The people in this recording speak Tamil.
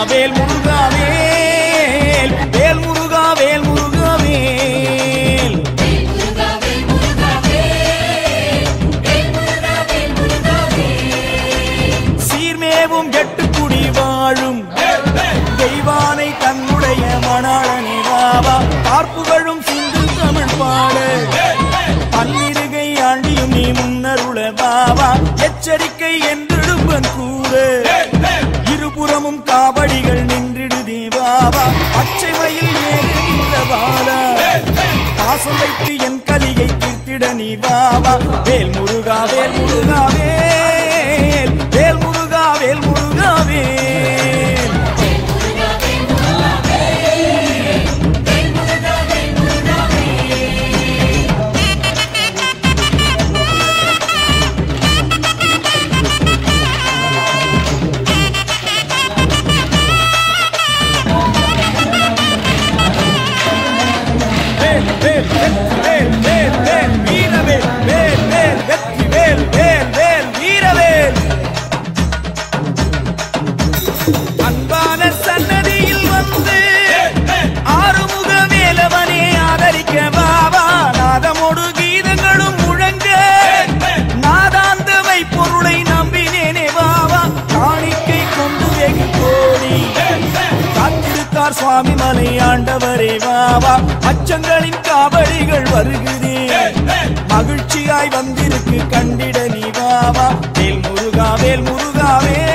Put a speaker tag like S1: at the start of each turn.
S1: வேல் முருகா வேல் வேல் முருகா வேல் முருகா வேல் சீர்மேவும் எட்டுக்குடி வாழும் தெய்வானை தன்னுடைய மணாளனே வாவா பார்ப்புகளும் சிந்து தமிழ் பாடு பன்னிருகை ஆண்டியும் நீ முன்னருள பாவா எச்சரிக்கை என்றிடும்பன் கூறு இருபுறமும் காவடிகள் நின்றிடுதே பாவா பச்சை மயில் ஏறுகின்ற பாலா பாசம் வைத்து என் கலியை தீர்த்திட நீ பாவா வேல் முருகா வேல் முருகா வேல் வேல் முருகா வேல் முருகா வேல் வேல் வேல் வெற்றி வேல் வேல் வேல் வீரவேல் வேல் வேல் வெற்றி வேல் வேல் வேல் வீரவேல் அன்பான சன்னதியில் வந்து ஆறுமுக வேலவனே ஆதரிக்க பாபா நாதமோடு கீதங்களும் முழங்க நாதாந்தவை பொருளை நம்பினேனே பாபா காணிக்கை கொண்டு வெகு கோடி காத்திருக்கார் சுவாமி மலை ஆண்டவரே வாவா அச்சங்களின் காவடிகள் வருகுதே மகிழ்ச்சியாய் வந்திருக்கு கண்டிட நீ வாவா வேல் முருகா வேல் முருகா வேல்